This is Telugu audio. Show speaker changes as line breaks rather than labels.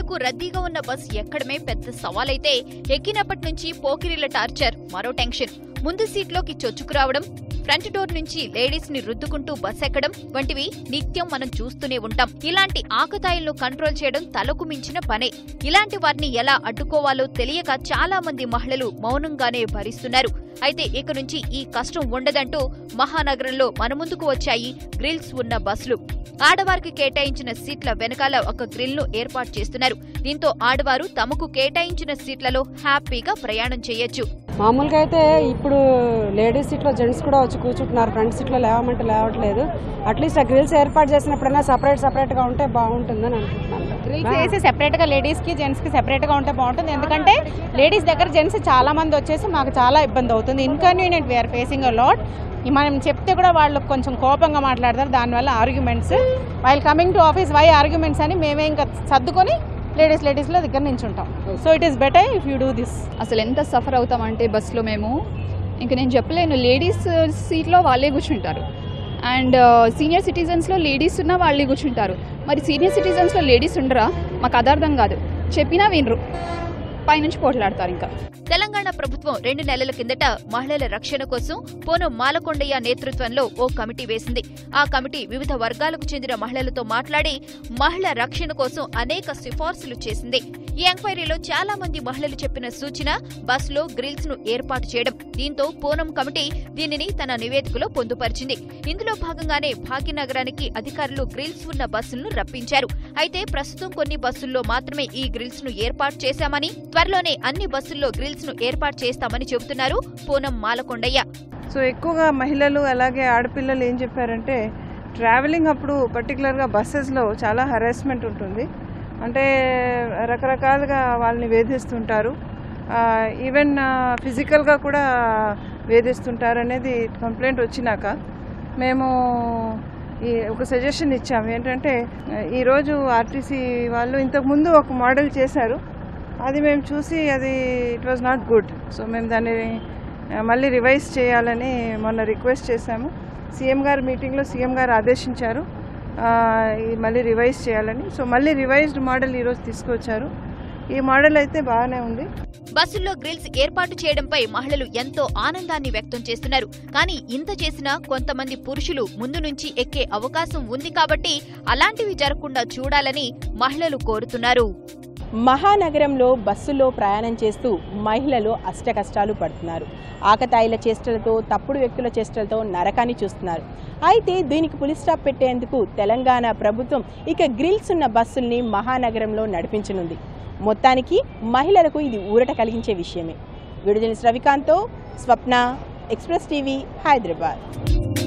వరకు రద్దీగా ఉన్న బస్ ఎక్కడమే పెద్ద సవాలైతే ఎక్కినప్పటి నుంచి పోకిరీల టార్చర్ మరో టెన్షన్ ముందు సీట్లోకి చొచ్చుకురావడం ఫ్రంట్ డోర్ నుంచి లేడీస్ ని రుద్దుకుంటూ బస్ ఎక్కడం వంటివి నిత్యం మనం చూస్తూనే ఉంటాం ఇలాంటి ఆకతాయిలను కంట్రోల్ చేయడం తలకు మించిన పనే ఇలాంటి వారిని ఎలా అడ్డుకోవాలో తెలియక చాలా మంది మహిళలు మౌనంగానే భరిస్తున్నారు అయితే ఇక నుంచి ఈ కష్టం ఉండదంటూ మహానగరంలో మన ముందుకు వచ్చాయి గ్రిల్స్ ఉన్న బస్సులు ఆడవారికి కేటాయించిన సీట్ల వెనకాల ఒక గ్రిల్ ను ఏర్పాటు చేస్తున్నారు దీంతో ఆడవారు తమకు కేటాయించిన సీట్లలో హ్యాపీగా ప్రయాణం చేయొచ్చు
మామూలుగా అయితే ఇప్పుడు లేడీస్ సీట్లో జెంట్స్ కూడా వచ్చి కూర్చుంటున్నారు ఫ్రంట్ సీట్లో లేవమంటే లేవట్లేదు అట్లీస్ట్ ఆ గ్రిల్స్ ఏర్పాటు చేసినప్పుడైనా సపరేట్ సపరేట్గా ఉంటే బాగుంటుందని అనుకుంటున్నాను
గ్రిల్స్ వేసి సెపరేట్ గా లేడీస్ కి జెంట్స్ కి సెపరేట్ గా ఉంటే బాగుంటుంది ఎందుకంటే లేడీస్ దగ్గర జెంట్స్ చాలా మంది వచ్చేసి మాకు చాలా ఇబ్బంది అవుతుంది inconvenient we are facing a lot మనం చెప్తే కూడా వాళ్ళు కొంచెం కోపంగా మాట్లాడతారు దానివల్ల arguments while coming to office why arguments అని మేమే ఇంకా సర్దుకొని లేడీస్ లేడీస్లో దగ్గర నించుంటాం so it is better if you do this
అసలు ఎంత సఫర్ అవుతామంటే బస్సులో మేము ఇంక నేను చెప్పలేను లేడీస్ సీట్లో వాళ్ళే కూర్చుంటారు అండ్ సీనియర్ సిటిజన్స్లో లేడీస్ ఉన్నా వాళ్ళే కూర్చుంటారు మరి సీనియర్ సిటిజన్స్లో లేడీస్ ఉండరా మాకు అదార్థం కాదు చెప్పినా వినరు పైనుంచి పోట్లాడతారు ఇంకా
తెలంగాణ ప్రభుత్వం రెండు నెలల కిందట మహిళల రక్షణ కోసం పోనం మాలకొండయ్య నేతృత్వంలో ఓ కమిటీ వేసింది ఆ కమిటీ వివిధ వర్గాలకు చెందిన మహిళలతో మాట్లాడి మహిళ రక్షణ కోసం అనేక సిఫార్సులు చేసింది ఈ ఎంక్వైరీలో చాలా మంది మహిళలు చెప్పిన సూచన బస్సులో గ్రిల్స్ ను ఏర్పాటు చేయడం దీంతో పూనం కమిటీ దీనిని తన నివేదికలో పొందుపరిచింది ఇందులో భాగంగానే భాగ్యనగరానికి అధికారులు గ్రిల్స్ ఉన్న బస్సులను రప్పించారు అయితే ప్రస్తుతం కొన్ని బస్సుల్లో మాత్రమే ఈ గ్రిల్స్ ను ఏర్పాటు చేశామని త్వరలోనే అన్ని బస్సుల్లో గ్రిల్స్ ను ఏర్పాటు చేస్తామని చెబుతున్నారు పూనం మాలకొండయ్య
సో ఎక్కువగా మహిళలు అలాగే ఆడపిల్లలు ఏం చెప్పారంటే ట్రావెలింగ్ అప్పుడు పర్టికులర్గా బస్సెస్లో చాలా హరాస్మెంట్ ఉంటుంది అంటే రకరకాలుగా వాళ్ళని వేధిస్తుంటారు ఈవెన్ ఫిజికల్గా కూడా వేధిస్తుంటారు అనేది కంప్లైంట్ వచ్చినాక మేము ఈ ఒక సజెషన్ ఇచ్చాము ఏంటంటే ఈరోజు ఆర్టీసీ వాళ్ళు ఇంతకుముందు ఒక మోడల్ చేశారు అది మేము చూసి అది it was not good so మేము దాన్ని ఆ, మళ్ళీ రివైజ్ చేయాలని మొన్న రిక్వెస్ట్ చేశాము సీఎం గారు మీటింగ్లో సీఎం గారు ఆదేశించారు ఆ, ఈ మళ్ళీ రివైజ్ చేయాలని సో మళ్ళీ రివైజ్డ్ మోడల్ ఈరోజు తీసుకొచ్చారు ఈ మోడల్ అయితే బాగానే ఉంది
బస్సుల్లో గ్రిల్స్ ఏర్పాటు చేయడంపై మహిళలు ఎంతో ఆనందాన్ని వ్యక్తం చేస్తున్నారు కానీ ఇంత చేసినా కొంతమంది పురుషులు ముందు నుంచి ఎక్కే అవకాశం ఉంది కాబట్టి అలాంటివి జరగకుండా చూడాలని మహిళలు కోరుతున్నారు
మహానగరంలో బస్సులో ప్రయాణం చేస్తూ మహిళలు అష్టకష్టాలు పడుతున్నారు ఆకతాయిల చేష్టలతో తప్పుడు వ్యక్తుల చేష్టలతో నరకాన్ని చూస్తున్నారు అయితే దీనికి పులి స్టాప్ పెట్టేందుకు తెలంగాణ ప్రభుత్వం ఇక గ్రిల్స్ ఉన్న బస్సుల్ని మహానగరంలో నడిపించనుంది మొత్తానికి మహిళలకు ఇది ఊరట కలిగించే విషయమే విడుదల రవికాంత్తో స్వప్న ఎక్స్ప్రెస్ టీవీ హైదరాబాద్